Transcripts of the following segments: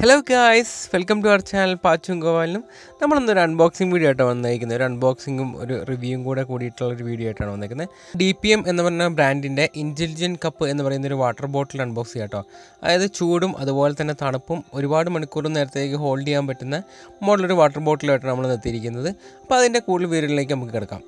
Hello guys welcome to our channel പാച്ചും ഗോപാലിനും നമ്മളിന്നൊരു അൺബോക്സിംഗ് വീഡിയോ ആയിട്ടാണ് വന്നിരിക്കുന്നത് ഒരു അൺബോക്സിങ്ങും ഒരു റിവ്യൂവും കൂടെ കൂടിയിട്ടുള്ള ഒരു വീഡിയോ ആയിട്ടാണ് വന്നിരിക്കുന്നത് ഡി പി എം എന്ന് പറഞ്ഞ ബ്രാൻഡിൻ്റെ ഇൻ്റലിജൻറ്റ് കപ്പ് എന്ന് പറയുന്ന ഒരു വാട്ടർ ബോട്ടിൽ അൺബോക്സ് ചെയ്യാം കേട്ടോ അതായത് ചൂടും അതുപോലെ തന്നെ തണുപ്പും ഒരുപാട് മണിക്കൂർ നേരത്തേക്ക് ഹോൾഡ് ചെയ്യാൻ പറ്റുന്ന മോഡലൊരു വാട്ടർ ബോട്ടിലായിട്ടാണ് നമ്മൾ എത്തിയിരിക്കുന്നത് അപ്പോൾ അതിൻ്റെ കൂടുതൽ വിവരങ്ങളിലേക്ക് നമുക്ക് കിടക്കാം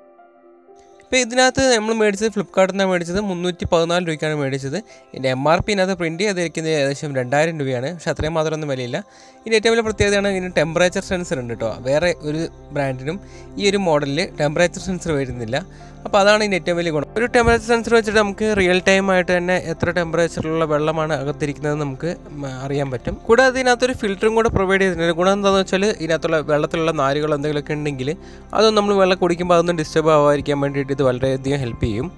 ഇപ്പോൾ ഇതിനകത്ത് നമ്മൾ മേടിച്ചത് ഫ്ലിപ്കാർട്ടിൽ നിന്നാണ് മേടിച്ചത് മുന്നൂറ്റി പതിനാല് രൂപയ്ക്കാണ് മേടിച്ചത് ഇതിൻ്റെ എം ആർ പി ഇതിനകത്ത് പ്രിൻറ്റ് ചെയ്തിരിക്കുന്നത് ഏകദേശം രണ്ടായിരം രൂപയാണ് പക്ഷേ അത്രയും മാത്രമൊന്നും വിലയില്ല ഇതിൻ്റെ ഏറ്റവും വലിയ പ്രത്യേകതയാണ് ഇതിന് ടെമ്പറേച്ചർ സെൻസർ ഉണ്ട് കേട്ടോ വേറെ ഒരു ബ്രാൻഡിനും ഈ ഒരു മോഡലിൽ ടെമ്പറേച്ചർ സെൻസർ വരുന്നില്ല അപ്പോൾ അതാണ് ഇതിൻ്റെ ഏറ്റവും വലിയ ഗുണം ഒരു ടെമ്പറേച്ചർ സെൻസർ വെച്ചിട്ട് നമുക്ക് റിയൽ ടൈം ആയിട്ട് തന്നെ എത്ര ടെമ്പറേച്ചറിലുള്ള വെള്ളമാണ് അകത്തിരിക്കുന്നത് നമുക്ക് ഉം, അറിയാൻ പറ്റും കൂടാതെ ഇതിനകത്തൊരു ഫിൽറ്ററും കൂടെ പ്രൊവൈഡ് ചെയ്തിട്ടുണ്ട് ഗുണം എന്താണെന്ന് വെച്ചാൽ ഇതിനകത്തുള്ള വെള്ളത്തിലുള്ള നാരുകൾ എന്തെങ്കിലുമൊക്കെ ഉണ്ടെങ്കിൽ അതൊന്നും നമ്മൾ വെള്ളം കുടിക്കുമ്പോൾ അതൊന്നും ഡിസ്റ്റർബ് ആവാതിരിക്കാൻ വേണ്ടിയിട്ട് ഇത് വളരെയധികം ഹെൽപ്പ് ചെയ്യും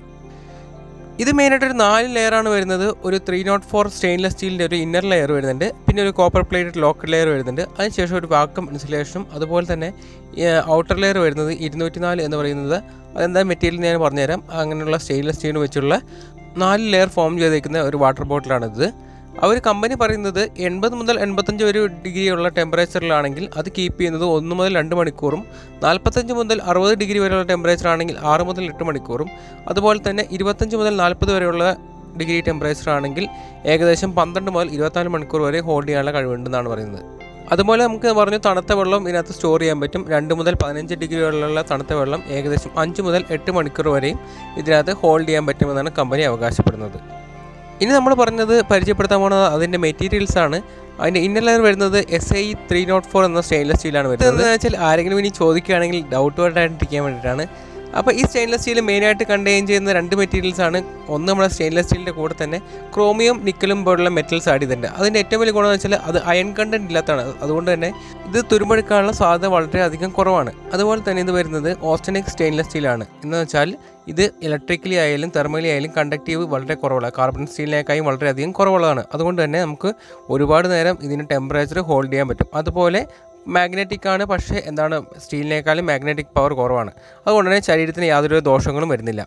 ഇത് മെയിനായിട്ട് ഒരു നാല് ലെയറാണ് വരുന്നത് ഒരു ത്രീ നോട്ട് ഫോർ സ്റ്റെയിൻലെസ് സ്റ്റീലിൻ്റെ ഒരു ഇന്നർ ലെയർ വരുന്നുണ്ട് പിന്നെ ഒരു കോപ്പർ പ്ലേറ്റഡ് ലോക്ക് ലെയർ വരുന്നുണ്ട് അതിനുശേഷം ഒരു വാക്കം ഇൻസുലേഷനും അതുപോലെ തന്നെ ഔട്ടർ ലെയർ വരുന്നത് ഇരുന്നൂറ്റി നാല് എന്ന് പറയുന്നത് അതെന്താ മെറ്റീരിയൽ ഞാൻ പറഞ്ഞുതരാം അങ്ങനെയുള്ള സ്റ്റെയിൻലെസ് സ്റ്റീൽ വെച്ചുള്ള നാല് ലെയർ ഫോം ചെയ്തേക്കുന്ന ഒരു വാട്ടർ ബോട്ടിലാണിത് അവർ കമ്പനി പറയുന്നത് എൺപത് മുതൽ എൺപത്തഞ്ച് വരെ ഡിഗ്രി ഉള്ള ടെമ്പറേച്ചറിലാണെങ്കിൽ അത് കീപ്പ് ചെയ്യുന്നത് ഒന്ന് മുതൽ രണ്ട് മണിക്കൂറും നാൽപ്പത്തഞ്ച് മുതൽ അറുപത് ഡിഗ്രി വരെയുള്ള ടെമ്പറേച്ചർ ആണെങ്കിൽ ആറ് മുതൽ എട്ട് മണിക്കൂറും അതുപോലെ തന്നെ ഇരുപത്തഞ്ച് മുതൽ നാൽപ്പത് വരെയുള്ള ഡിഗ്രി ടെമ്പറേച്ചർ ആണെങ്കിൽ ഏകദേശം പന്ത്രണ്ട് മുതൽ ഇരുപത്തിനാല് മണിക്കൂർ വരെ ഹോൾഡ് ചെയ്യാനുള്ള കഴിവുണ്ടെന്നാണ് പറയുന്നത് അതുപോലെ നമുക്ക് പറഞ്ഞു തണുത്ത വെള്ളം ഇതിനകത്ത് സ്റ്റോർ ചെയ്യാൻ പറ്റും രണ്ട് മുതൽ പതിനഞ്ച് ഡിഗ്രി വരെയുള്ള തണുത്ത വെള്ളം ഏകദേശം അഞ്ച് മുതൽ എട്ട് മണിക്കൂർ വരെയും ഇതിനകത്ത് ഹോൾഡ് ചെയ്യാൻ പറ്റുമെന്നാണ് കമ്പനി അവകാശപ്പെടുന്നത് ഇനി നമ്മൾ പറഞ്ഞത് പരിചയപ്പെടുത്താൻ പോകുന്നത് അതിൻ്റെ മെറ്റീരിയൽസ് ആണ് അതിൻ്റെ ഇന്നർ ലെയർ വരുന്നത് S I three nought four എന്ന സ്റ്റെയിൻലെസ് സ്റ്റീലാണ് വരുന്നത് എന്താണെന്ന് വെച്ചാൽ ആരെങ്കിലും ഇനി ചോദിക്കുകയാണെങ്കിൽ ഡൗട്ട് ആയിട്ടിരിക്കാൻ വേണ്ടിയിട്ടാണ് അപ്പോൾ ഈ സ്റ്റെയിൻലെസ് സ്റ്റീൽ മെയിനായിട്ട് കണ്ടെയ്ൻ ചെയ്യുന്ന രണ്ട് മെറ്റീരിയൽസ് ആണ് ഒന്ന് നമ്മുടെ സ്റ്റെയിൻലെസ് സ്റ്റീലിൻ്റെ കൂടെ തന്നെ ക്രോമിയം നിക്കലും പോലുള്ള മെറ്റൽസ് ആഡ് ചെയ്തിട്ടുണ്ട് അതിൻ്റെ ഏറ്റവും വലിയ ഗുണമെന്ന് വെച്ചാൽ അത് അയൺ കണ്ടന്റ് ഇല്ലാത്തതാണ് അതുകൊണ്ട് തന്നെ ഇത് തുരുമ്പെടുക്കാനുള്ള സാധ്യത വളരെയധികം കുറവാണ് അതുപോലെ തന്നെ ഇത് വരുന്നത് ഓസ്റ്റനിക് സ്റ്റെയിൻലെസ് സ്റ്റീലാണ് എന്ന് വെച്ചാൽ ഇത് ഇലക്ട്രിക്കലി ആയാലും തെർമലി ആയാലും കണ്ടക്റ്റീവ് വളരെ കുറവുള്ള കാർബൺ സ്റ്റീലിനേക്കാളും വളരെയധികം കുറവുള്ളതാണ് അതുകൊണ്ട് തന്നെ നമുക്ക് ഒരുപാട് നേരം ഇതിന് ടെമ്പറേച്ചർ ഹോൾഡ് ചെയ്യാൻ പറ്റും അതുപോലെ മാഗ്നറ്റിക് ആണ് പക്ഷേ എന്താണ് സ്റ്റീലിനേക്കാളും മാഗ്നറ്റിക് പവർ കുറവാണ് അതുകൊണ്ട് തന്നെ ശരീരത്തിന് യാതൊരു ദോഷങ്ങളും വരുന്നില്ല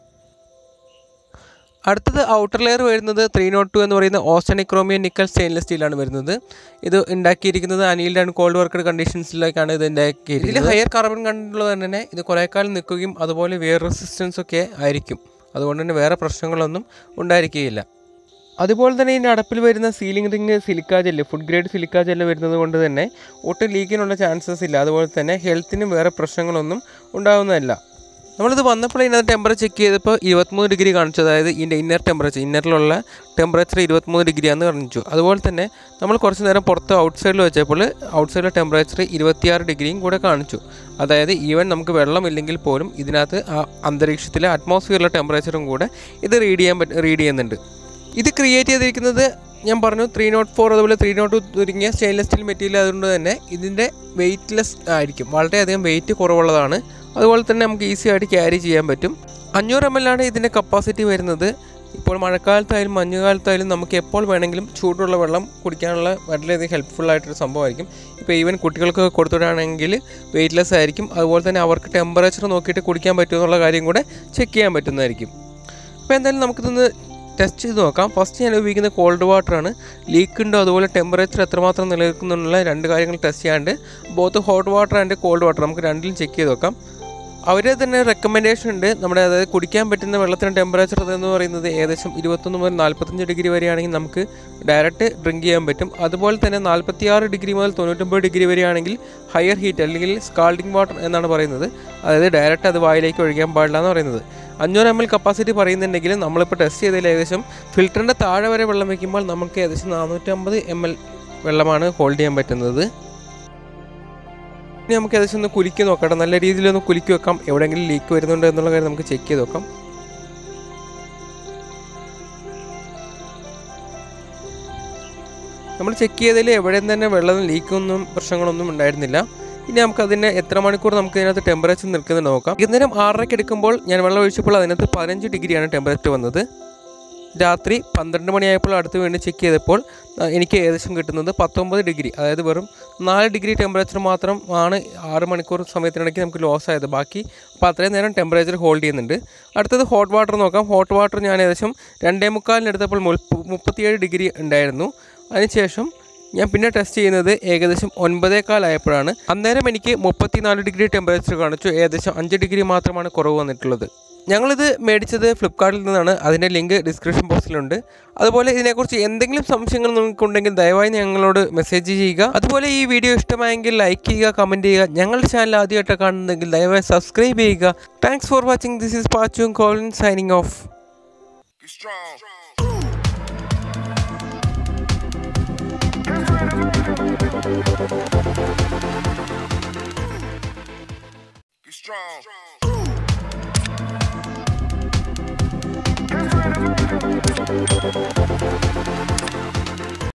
അടുത്തത് ഔട്ടർ ലെയർ വരുന്നത് ത്രീ നോട്ട് ടു എന്ന് പറയുന്ന ഓസ്റ്റനിക്രോമിയം നിക്കൽ സ്റ്റെയിൻലെസ് സ്റ്റീലാണ് വരുന്നത് ഇത് ഉണ്ടാക്കിയിരിക്കുന്നത് അനിൽഡ് ആൻഡ് കോൾഡ് വർക്കഡ് കണ്ടീഷൻസിലേക്കാണ് ഇത് ഉണ്ടാക്കിയിരിക്കുന്നത് ഇതിൽ ഹയർ കാർബൺ കണ്ടുള്ളത് തന്നെ ഇത് കുറേ കാലം നിൽക്കുകയും അതുപോലെ വെയർ റെസിസ്റ്റൻസ് ഒക്കെ ആയിരിക്കും അതുകൊണ്ട് തന്നെ വേറെ പ്രശ്നങ്ങളൊന്നും ഉണ്ടായിരിക്കുകയില്ല അതുപോലെ തന്നെ ഇതിൻ്റെ അടപ്പിൽ വരുന്ന sealing ring silica gel food grade silica gel വരുന്നത് കൊണ്ട് തന്നെ ഒട്ടും ലീക്കിനുള്ള ചാൻസസ് ഇല്ല അതുപോലെ തന്നെ ഹെൽത്തിനും വേറെ പ്രശ്നങ്ങളൊന്നും ഉണ്ടാകുന്നതല്ല നമ്മളിത് വന്നപ്പോൾ ഇതിനകത്ത് ടെമ്പറേച്ചർ ചെക്ക് ചെയ്തപ്പോൾ ഇരുപത്തിമൂന്ന് ഡിഗ്രി കാണിച്ചു അതായത് ഇതിൻ്റെ ഇന്നർ ടെമ്പറേച്ചർ ഇന്നറിലുള്ള ടെമ്പറേച്ചർ ഇരുപത്തിമൂന്ന് ഡിഗ്രി ആണെന്ന് കാണിച്ചു അതുപോലെ തന്നെ നമ്മൾ കുറച്ച് നേരം പുറത്ത് ഔട്ട് സൈഡിൽ വെച്ചപ്പോൾ ഔട്ട് സൈഡിലെ ടെമ്പറേച്ചർ ഇരുപത്തിയാറ് ഡിഗ്രിയും കൂടെ കാണിച്ചു അതായത് ഈവൻ നമുക്ക് വെള്ളമില്ലെങ്കിൽ പോലും ഇതിനകത്ത് ആ അന്തരീക്ഷത്തിലെ അറ്റ്മോസ്ഫിയറിലെ ടെമ്പറേച്ചറും കൂടെ ഇത് റീഡ് ചെയ്യാൻ പറ്റ റീഡ് ചെയ്യുന്നുണ്ട് ഇത് ക്രിയേറ്റ് ചെയ്തിരിക്കുന്നത് ഞാൻ പറഞ്ഞു ത്രീ നോട്ട് ഫോർ അതുപോലെ ത്രീ നോട്ട് തുടങ്ങിയ സ്റ്റെയിൻലെസ് സ്റ്റീൽ മെറ്റീരിയൽ അതുകൊണ്ട് തന്നെ ഇതിൻ്റെ വെയ്റ്റ്ലെസ് ആയിരിക്കും വളരെയധികം വെയിറ്റ് കുറവുള്ളതാണ് അതുപോലെ തന്നെ നമുക്ക് ഈസി ആയിട്ട് ക്യാരി ചെയ്യാൻ പറ്റും അഞ്ഞൂറ് എം എൽ ആണ് ഇതിൻ്റെ കപ്പാസിറ്റി വരുന്നത് ഇപ്പോൾ മഴക്കാലത്തായാലും മഞ്ഞുകാലത്തായാലും നമുക്ക് എപ്പോൾ വേണമെങ്കിലും ചൂടുള്ള വെള്ളം കുടിക്കാനുള്ള വളരെയധികം ഹെൽപ്ഫുൾ ആയിട്ടൊരു സംഭവമായിരിക്കും ഇപ്പോൾ ഈവൻ കുട്ടികൾക്ക് കൊടുത്തിട്ടാണെങ്കിൽ വെയിറ്റ്ലെസ് ആയിരിക്കും അതുപോലെ തന്നെ അവർക്ക് ടെമ്പറേച്ചർ നോക്കിയിട്ട് കുടിക്കാൻ പറ്റുമെന്നുള്ള കാര്യം കൂടെ ചെക്ക് ചെയ്യാൻ പറ്റുന്നതായിരിക്കും അപ്പോൾ എന്തായാലും നമുക്കിതൊന്ന് ടെസ്റ്റ് ചെയ്ത് നോക്കാം ഫസ്റ്റ് ഞാൻ ഉപയോഗിക്കുന്ന കോൾഡ് വാട്ടറാണ് ലീക്ക് ഉണ്ടോ അതുപോലെ ടെമ്പറേച്ചർ എത്രമാത്രം നിലനിൽക്കുന്നുള്ള രണ്ട് കാര്യങ്ങൾ ടെസ്റ്റ് ചെയ്യാണ്ട് both hot water and cold water നമുക്ക് രണ്ടിലും ചെക്ക് ചെയ്ത് നോക്കാം അവർ തന്നെ റെക്കമെൻഡേഷൻ ഉണ്ട് നമ്മുടെ അതായത് കുടിക്കാൻ പറ്റുന്ന വെള്ളത്തിന് ടെമ്പറേച്ചർ എന്ന് പറയുന്നത് ഏകദേശം ഇരുപത്തൊന്ന് മുതൽ നാൽപ്പത്തഞ്ച് ഡിഗ്രി വരെയാണെങ്കിൽ നമുക്ക് ഡയറക്റ്റ് ഡ്രിങ്ക് ചെയ്യാൻ പറ്റും അതുപോലെ തന്നെ നാൽപ്പത്തിയാറ് ഡിഗ്രി മുതൽ തൊണ്ണൂറ്റൊമ്പത് ഡിഗ്രി വരെയാണെങ്കിൽ ഹയർ ഹീറ്റ് അല്ലെങ്കിൽ സ്കാൾഡിംഗ് വാട്ടർ എന്നാണ് പറയുന്നത് അതായത് ഡയറക്റ്റ് അത് വായിലേക്ക് ഒഴിക്കാൻ പാടില്ല എന്ന് പറയുന്നത് അഞ്ഞൂറ് എം എൽ കപ്പാസിറ്റി പറയുന്നുണ്ടെങ്കിൽ നമ്മളിപ്പോൾ ടെസ്റ്റ് ചെയ്തതിൽ ഏകദേശം ഫിൽറ്ററിൻ്റെ താഴെ വരെ വെള്ളം വയ്ക്കുമ്പോൾ നമുക്ക് ഏകദേശം നാനൂറ്റമ്പത് എം എൽ വെള്ളമാണ് ഹോൾഡ് ചെയ്യാൻ പറ്റുന്നത് ഇനി നമുക്ക് ഏകദേശം ഒന്ന് കുലുക്കി നോക്കാം നല്ല രീതിയിലൊന്ന് കുലുക്കി വെക്കാം എവിടെയെങ്കിലും ലീക്ക് വരുന്നുണ്ടോ എന്നുള്ള കാര്യം നമുക്ക് ചെക്ക് ചെയ്ത് നോക്കാം നമ്മൾ ചെക്ക് ചെയ്തതിൽ എവിടെയും തന്നെ വെള്ളം ലീക്കൊന്നും പ്രശ്നങ്ങളൊന്നും ഉണ്ടായിരുന്നില്ല ഇനി നമുക്ക് അതിന് എത്ര മണിക്കൂർ നമുക്ക് ഇതിനകത്ത് ടെമ്പറേച്ചർ നിൽക്കുന്നത് നോക്കാം വൈകുന്നേരം ആറരയ്ക്ക് എടുക്കുമ്പോൾ ഞാൻ വെള്ളം ഒഴിച്ചപ്പോൾ അതിനകത്ത് പതിനഞ്ച് ഡിഗ്രിയാണ് ടെമ്പറേച്ചർ വന്നത് രാത്രി പന്ത്രണ്ട് മണിയായപ്പോൾ അടുത്ത് വീണ്ടും ചെക്ക് ചെയ്തപ്പോൾ ആ, എനിക്ക് ഏകദേശം കിട്ടുന്നത് പത്തൊമ്പത് ഡിഗ്രി അതായത് വെറും നാല് ഡിഗ്രി ടെമ്പറേച്ചർ മാത്രം ആണ് ആറ് മണിക്കൂർ സമയത്തിനിടയ്ക്ക് നമുക്ക് ലോസ് ആയത് ബാക്കി അപ്പോൾ അത്രയും നേരം ടെമ്പറേച്ചർ ഹോൾഡ് ചെയ്യുന്നുണ്ട് അടുത്തത് ഹോട്ട് വാട്ടർ നോക്കാം ഹോട്ട് വാട്ടർ ഞാൻ ഏകദേശം രണ്ടേ മുക്കാലിന് എടുത്തപ്പോൾ മുപ്പ- മുപ്പത്തിയേഴ് ഡിഗ്രി ഉണ്ടായിരുന്നു അതിനുശേഷം ഞാൻ പിന്നെ ടെസ്റ്റ് ചെയ്യുന്നത് ഏകദേശം ഒൻപതേക്കാലായപ്പോഴാണ് അന്നേരം എനിക്ക് മുപ്പത്തിനാല് ഡിഗ്രി ടെമ്പറേച്ചർ കാണിച്ചു ഏകദേശം അഞ്ച് ഡിഗ്രി മാത്രമാണ് കുറവ് വന്നിട്ടുള്ളത് ഞങ്ങളിത് മേടിച്ചത് ഫ്ലിപ്കാർട്ടിൽ നിന്നാണ് അതിൻ്റെ ലിങ്ക് ഡിസ്ക്രിപ്ഷൻ ബോക്സിലുണ്ട് അതുപോലെ ഇതിനെക്കുറിച്ച് എന്തെങ്കിലും സംശയങ്ങൾ നിങ്ങൾക്കുണ്ടെങ്കിൽ ദയവായി ഞങ്ങളോട് മെസ്സേജ് ചെയ്യുക അതുപോലെ ഈ വീഡിയോ ഇഷ്ടമായെങ്കിൽ ലൈക്ക് ചെയ്യുക കമൻറ്റ് ചെയ്യുക ഞങ്ങളുടെ ചാനൽ ആദ്യമായിട്ട് കാണുന്നെങ്കിൽ ദയവായി സബ്സ്ക്രൈബ് ചെയ്യുക thanks for watching this is Pachu Colin signing off Be strong. Be strong.